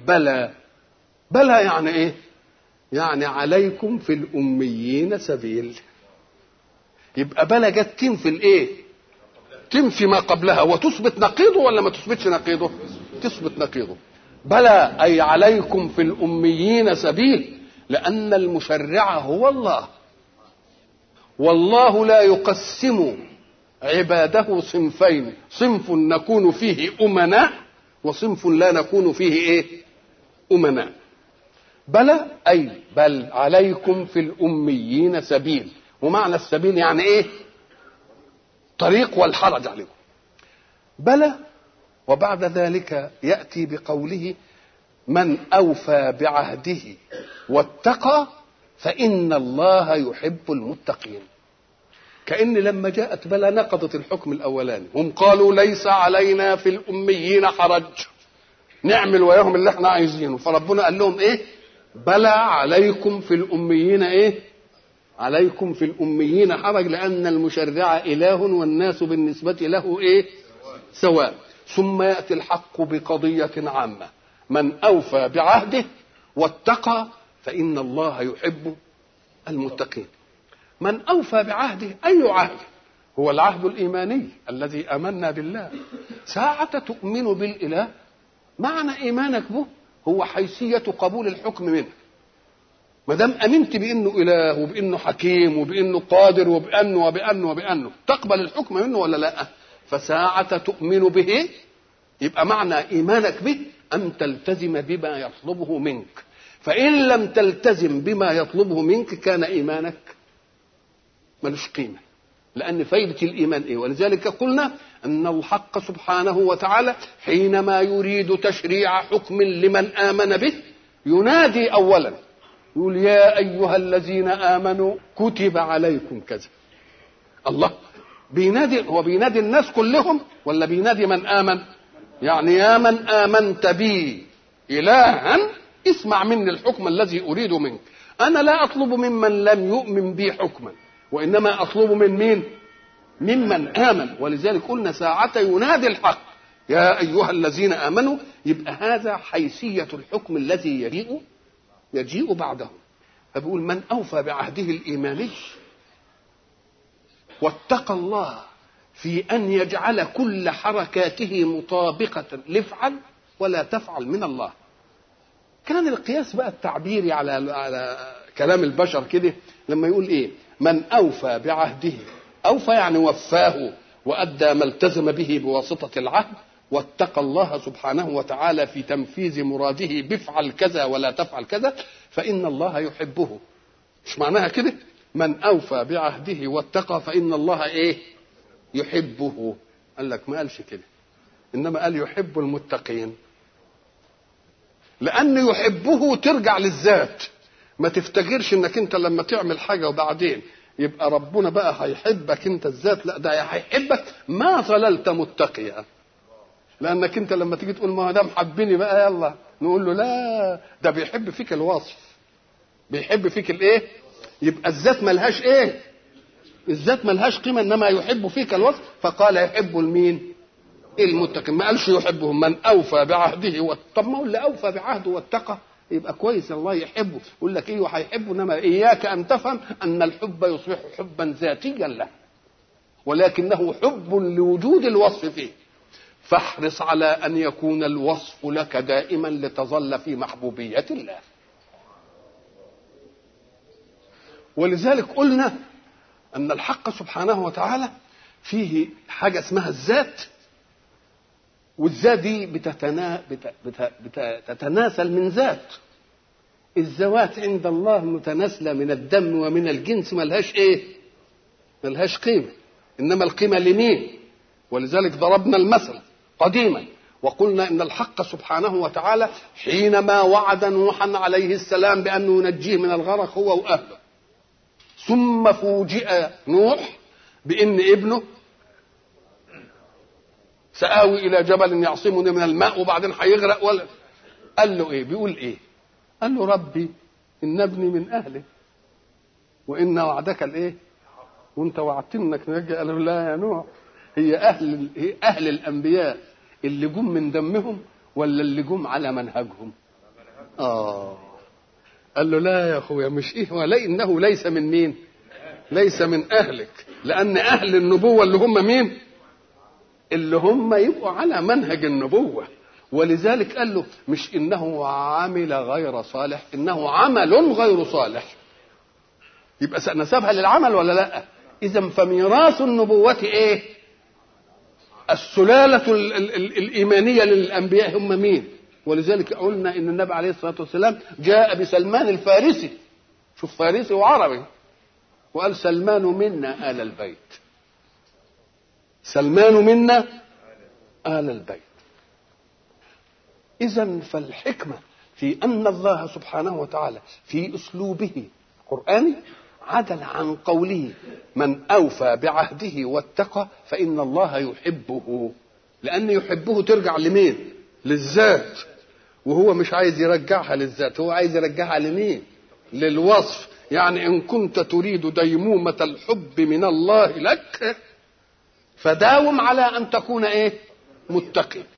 بلى بلى يعني ايه يعني عليكم في الاميين سبيل يبقى بلى جت تنفي الايه تنفي ما قبلها وتثبت نقيضه ولا ما تثبتش نقيضه تثبت نقيضه بلى اي عليكم في الاميين سبيل لان المشرع هو الله والله لا يقسم عباده صنفين صنف نكون فيه امناء وصنف لا نكون فيه ايه امناء بلى اي بل عليكم في الاميين سبيل ومعنى السبيل يعني ايه طريق والحرج عليكم بلى وبعد ذلك ياتي بقوله من اوفى بعهده واتقى فان الله يحب المتقين كأن لما جاءت بلى نقضت الحكم الأولاني هم قالوا ليس علينا في الأميين حرج نعمل وياهم اللي احنا عايزينه فربنا قال لهم ايه بلى عليكم في الأميين ايه عليكم في الأميين حرج لأن المشرع إله والناس بالنسبة له ايه سواء ثم يأتي الحق بقضية عامة من أوفى بعهده واتقى فإن الله يحب المتقين من أوفى بعهده أي عهد هو العهد الإيماني الذي آمنا بالله ساعة تؤمن بالإله معنى إيمانك به هو حيثية قبول الحكم منه ما دام امنت بانه اله وبانه حكيم وبانه قادر وبانه وبانه وبانه تقبل الحكم منه ولا لا فساعة تؤمن به يبقى معنى ايمانك به ان تلتزم بما يطلبه منك فان لم تلتزم بما يطلبه منك كان ايمانك ملوش قيمة لأن فايدة الإيمان إيه ولذلك قلنا أن الحق سبحانه وتعالى حينما يريد تشريع حكم لمن آمن به ينادي أولا يقول يا أيها الذين آمنوا كتب عليكم كذا الله بينادي هو بينادي الناس كلهم ولا بينادي من آمن يعني يا من آمنت بي إلها اسمع مني الحكم الذي أريد منك أنا لا أطلب ممن لم يؤمن بي حكما وانما اطلب من مين ممن امن ولذلك قلنا ساعة ينادي الحق يا ايها الذين امنوا يبقى هذا حيثية الحكم الذي يجيء يجيء بعده فبيقول من اوفى بعهده الايماني واتقى الله في ان يجعل كل حركاته مطابقة لافعل ولا تفعل من الله كان القياس بقى التعبيري على على كلام البشر كده لما يقول ايه من اوفى بعهده اوفى يعني وفاه وادى ما التزم به بواسطه العهد واتقى الله سبحانه وتعالى في تنفيذ مراده بفعل كذا ولا تفعل كذا فان الله يحبه مش معناها كده من اوفى بعهده واتقى فان الله ايه يحبه قال لك ما قالش كده انما قال يحب المتقين لان يحبه ترجع للذات ما تفتكرش انك انت لما تعمل حاجه وبعدين يبقى ربنا بقى هيحبك انت الذات لا ده هيحبك ما ظللت متقيا لانك انت لما تيجي تقول ما دام حبني بقى يلا نقول له لا ده بيحب فيك الوصف بيحب فيك الايه يبقى الذات ملهاش ايه الذات ملهاش قيمه انما يحب فيك الوصف فقال يحب المين المتقين ما قالش يحبهم من اوفى بعهده طب ما هو اللي اوفى بعهده واتقى يبقى كويس الله يحبه يقول لك ايوه هيحبه انما اياك ان تفهم ان الحب يصبح حبا ذاتيا له ولكنه حب لوجود الوصف فيه فاحرص على ان يكون الوصف لك دائما لتظل في محبوبيه الله ولذلك قلنا ان الحق سبحانه وتعالى فيه حاجه اسمها الذات والذات دي بتتنا... بت... بت... بتتناسل من ذات الذوات عند الله متناسلة من الدم ومن الجنس ملهاش ايه ملهاش قيمة انما القيمة لمين ولذلك ضربنا المثل قديما وقلنا ان الحق سبحانه وتعالى حينما وعد نوحا عليه السلام بانه ينجيه من الغرق هو واهله ثم فوجئ نوح بان ابنه سآوي إلى جبل يعصمني من الماء وبعدين هيغرق ولا قال له إيه؟ بيقول إيه؟ قال له ربي إن ابني من أهلي وإن وعدك الإيه؟ وأنت وعدتني إنك تنجي قال له لا يا نوح هي أهل هي أهل الأنبياء اللي جم من دمهم ولا اللي جم على منهجهم؟ اه قال له لا يا اخويا مش ايه ولا انه ليس من مين ليس من اهلك لان اهل النبوه اللي هم مين اللي هم يبقوا على منهج النبوه ولذلك قال له مش انه عمل غير صالح انه عمل غير صالح يبقى نسبها للعمل ولا لا اذا فميراث النبوه ايه السلاله ال ال ال الايمانيه للانبياء هم مين ولذلك قلنا ان النبي عليه الصلاه والسلام جاء بسلمان الفارسي شوف فارسي وعربي وقال سلمان منا آل البيت سلمان منا آل البيت إذا فالحكمة في أن الله سبحانه وتعالى في أسلوبه القرآني عدل عن قوله من أوفى بعهده واتقى فإن الله يحبه لأن يحبه ترجع لمين للذات وهو مش عايز يرجعها للذات هو عايز يرجعها لمين للوصف يعني إن كنت تريد ديمومة الحب من الله لك فداوم على أن تكون إيه متقي